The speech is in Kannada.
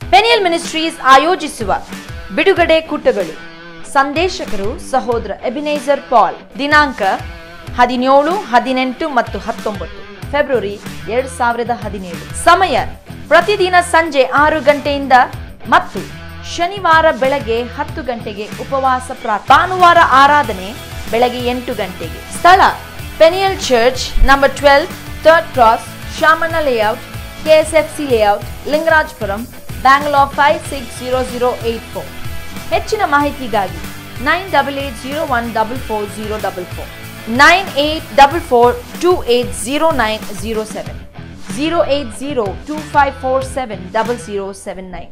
ಪೆನಿಯಲ್ ಮಿನಿಸ್ಟ್ರೀಸ್ ಆಯೋಜಿಸುವ ಬಿಡುಗಡೆ ಕೂಟಗಳು ಸಂದೇಶಕರು ಸಹೋದರ ಎಬಿನೇಜರ್ ಪಾಲ್ ದಿನಾಂಕ ಹದಿನೇಳು ಹದಿನೆಂಟು ಮತ್ತು ಹತ್ತೊಂಬತ್ತು ಫೆಬ್ರವರಿ ಎರಡ್ ಸಾವಿರದ ಹದಿನೇಳು ಸಮಯ ಪ್ರತಿದಿನ ಸಂಜೆ ಆರು ಗಂಟೆಯಿಂದ ಮತ್ತು ಶನಿವಾರ ಬೆಳಗ್ಗೆ ಹತ್ತು ಗಂಟೆಗೆ ಉಪವಾಸ ಪ್ರಾರ್ಥನೆ ಭಾನುವಾರ ಆರಾಧನೆ ಬೆಳಗ್ಗೆ ಎಂಟು ಗಂಟೆಗೆ ಸ್ಥಳ Peniel church number twelve third cross ಶಾಮನ layout KSFC layout Lingarajapuram Bangalore five six zero zero eight four ಹೆಚ್ಚಿನ ಮಾಹಿತಿಗಾಗಿ nine double eight zero one double four zero double four nine eight double four two eight zero nine zero seven zero eight zero two five four seven double zero seven nine